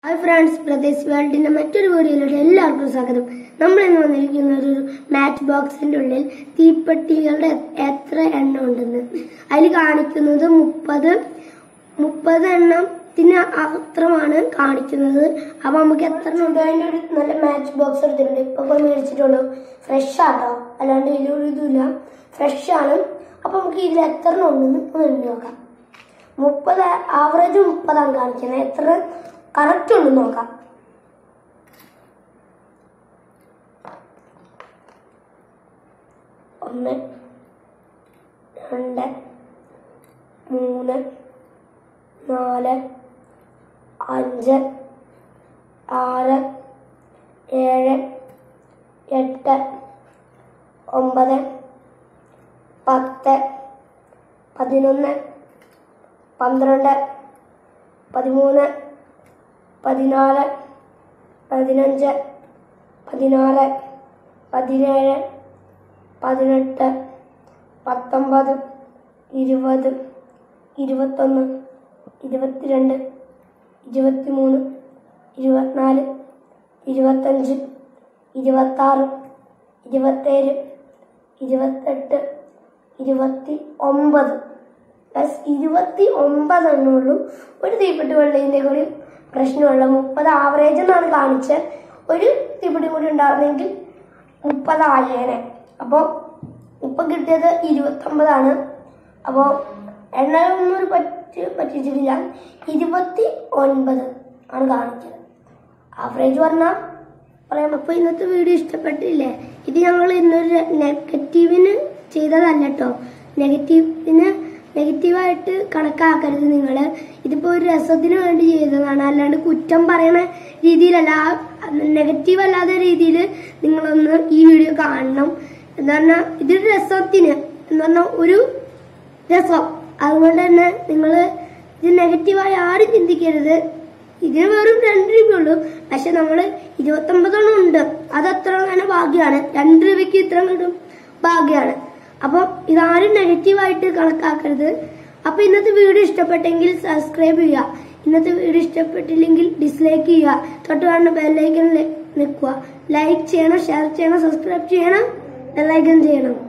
hi friends brothers വേൾഡിന്റെ മറ്റൊരു വീഡിയോയിലൂടെ എല്ലാവർക്കും സ്വാഗതം നമ്മൾ ഇന്ന് വന്നിരിക്കുന്നത് ഒരു മാച്ച് ബോക്സിന്റെ ഉള്ളിൽ തീപ്പെട്ടികളുടെ എത്ര എണ്ണം ഉണ്ടെന്ന് അതിൽ കാണിക്കുന്നത് മുപ്പത് മുപ്പത് എണ്ണത്തിന് അത്രമാണ് കാണിക്കുന്നത് അപ്പൊ നമുക്ക് എത്ര എണ്ണം ഉണ്ട് അതിന്റെ ഒരു നല്ല മാച്ച് ബോക്സ് എടുത്തിട്ടുണ്ട് ഇപ്പൊ ഇപ്പൊ മേടിച്ചിട്ടുള്ളൂ ഫ്രഷ് ആട്ടോ അല്ലാണ്ട് ഇതിലൊരു ഇതുമില്ല ഫ്രഷ് ആണ് അപ്പൊ നമുക്ക് ഇതിൽ എത്ര എണ്ണം ഉണ്ടെന്ന് ഒന്ന് എണ്ണി നോക്കാം മുപ്പത് ആവറേജ് മുപ്പതാണ് കാണിക്കുന്നത് എത്ര കറക്റ്റ് ഉണ്ട് നോക്കാം ഒന്ന് രണ്ട് മൂന്ന് നാല് അഞ്ച് ആറ് ഏഴ് എട്ട് ഒമ്പത് പത്ത് പതിനൊന്ന് പന്ത്രണ്ട് പതിമൂന്ന് പതിനാല് പതിനഞ്ച് പതിനാറ് പതിനേഴ് പതിനെട്ട് പത്തൊമ്പത് ഇരുപത് ഇരുപത്തൊന്ന് ഇരുപത്തിരണ്ട് ഇരുപത്തിമൂന്ന് ഇരുപത്തിനാല് ഇരുപത്തഞ്ച് ഇരുപത്താറ് ഇരുപത്തേഴ് ഇരുപത്തെട്ട് ഇരുപത്തി ഒമ്പത് പ്ലസ് ഇരുപത്തി ഒമ്പതെണ്ണേ ഉള്ളൂ ഒരു തീപ്പെട്ടി വെള്ളതിൻ്റെ കൂടി പ്രശ്നമുള്ള മുപ്പത് ആവറേജ് എന്നാണ് കാണിച്ചത് ഒരു തീപ്പെട്ടി കൂടി ഉണ്ടായിരുന്നെങ്കിൽ മുപ്പതായേനെ അപ്പോൾ ഇപ്പം കിട്ടിയത് ഇരുപത്തൊമ്പതാണ് അപ്പോൾ എണ്ണയൊന്നും ഒരു പറ്റി പറ്റിച്ചിട്ടില്ല ഇരുപത്തി ഒൻപത് ആണ് കാണിച്ചത് ആവറേജ് പറഞ്ഞാൽ പറയാം അപ്പോൾ ഇന്നത്തെ വീഡിയോ ഇഷ്ടപ്പെട്ടില്ലേ ഇത് ഞങ്ങൾ ഇന്നൊരു നെഗറ്റീവിന് ചെയ്തതല്ല കേട്ടോ നെഗറ്റീവിന് നെഗറ്റീവായിട്ട് കണക്കാക്കരുത് നിങ്ങൾ ഇതിപ്പോൾ ഒരു രസത്തിന് വേണ്ടി ചെയ്തതാണ് അല്ലാണ്ട് കുറ്റം പറയണ രീതിയിലല്ല നെഗറ്റീവ് അല്ലാത്ത രീതിയിൽ നിങ്ങളൊന്ന് ഈ വീഡിയോ കാണണം എന്ന് പറഞ്ഞാൽ ഇതൊരു രസത്തിന് എന്ന് പറഞ്ഞാൽ ഒരു രസം അതുകൊണ്ട് തന്നെ നിങ്ങൾ ഇത് നെഗറ്റീവായി ആരും ചിന്തിക്കരുത് ഇതിന് വെറും രണ്ട് രൂപയുള്ളൂ പക്ഷെ നമ്മൾ ഇരുപത്തൊമ്പതെണ്ണം ഉണ്ട് അത് അത്ര തന്നെ ഭാഗ്യമാണ് രണ്ട് രൂപയ്ക്ക് ഇത്ര കിട്ടും ഭാഗ്യമാണ് അപ്പം ഇതാരും നെഗറ്റീവായിട്ട് കണക്കാക്കരുത് അപ്പൊ ഇന്നത്തെ വീഡിയോ ഇഷ്ടപ്പെട്ടെങ്കിൽ സബ്സ്ക്രൈബ് ചെയ്യുക ഇന്നത്തെ വീഡിയോ ഇഷ്ടപ്പെട്ടില്ലെങ്കിൽ ഡിസ്ലൈക്ക് ചെയ്യുക തൊട്ട് കാണുന്ന ബെല്ലൈക്കൺ നിൽക്കുക ലൈക്ക് ചെയ്യണം ഷെയർ ചെയ്യണം സബ്സ്ക്രൈബ് ചെയ്യണം ബെല്ലൈക്കൺ ചെയ്യണം